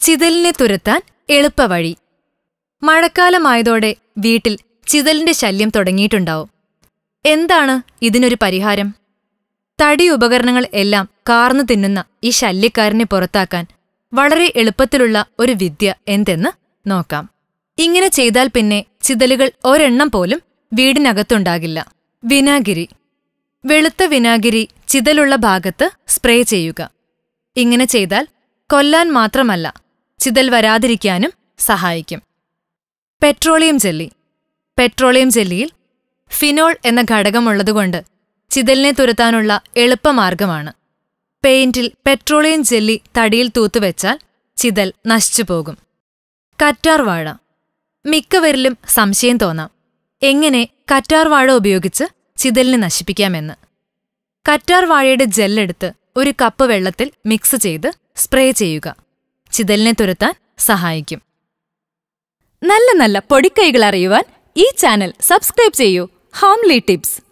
ചിതലിനെ തുരത്താൻ എളുപ്പവഴി മഴക്കാലമായതോടെ വീട്ടിൽ ചിതലിന്റെ ശല്യം തുടങ്ങിയിട്ടുണ്ടാവും എന്താണ് ഇതിനൊരു പരിഹാരം തടി ഉപകരണങ്ങൾ എല്ലാം കാർന്നു തിന്നുന്ന ഈ ശല്യക്കാരനെ പുറത്താക്കാൻ വളരെ എളുപ്പത്തിലുള്ള ഒരു വിദ്യ എന്തെന്ന് നോക്കാം ഇങ്ങനെ ചെയ്താൽ പിന്നെ ചിതലുകൾ ഒരെണ്ണം പോലും വീടിനകത്തുണ്ടാകില്ല വിനാഗിരി വെളുത്ത വിനാഗിരി ചിതലുള്ള ഭാഗത്ത് സ്പ്രേ ചെയ്യുക ഇങ്ങനെ ചെയ്താൽ കൊല്ലാൻ മാത്രമല്ല ചിതൽ വരാതിരിക്കാനും സഹായിക്കും പെട്രോളിയം ജെല്ലി പെട്രോളിയം ജെല്ലിയിൽ ഫിനോൾ എന്ന ഘടകമുള്ളതുകൊണ്ട് ചിതലിനെ തുരത്താനുള്ള എളുപ്പമാർഗമാണ് പെയിന്റിൽ പെട്രോളിയം ജെല്ലി തടിയിൽ തൂത്തുവെച്ചാൽ ചിതൽ നശിച്ചുപോകും കറ്റാർ വാഴ മിക്കവരിലും സംശയം തോന്നാം എങ്ങനെ കറ്റാർ വാഴ ഉപയോഗിച്ച് ചിതലിനെ നശിപ്പിക്കാമെന്ന് കറ്റാർ വാഴയുടെ ജെല്ലെടുത്ത് ഒരു കപ്പ് വെള്ളത്തിൽ മിക്സ് ചെയ്ത് സ്പ്രേ ചെയ്യുക ചിതലിനെ തുരത്താൻ സഹായിക്കും നല്ല നല്ല പൊടിക്കൈകൾ അറിയുവാൻ ഈ ചാനൽ സബ്സ്ക്രൈബ് ചെയ്യൂ ഹോംലി ടിപ്സ്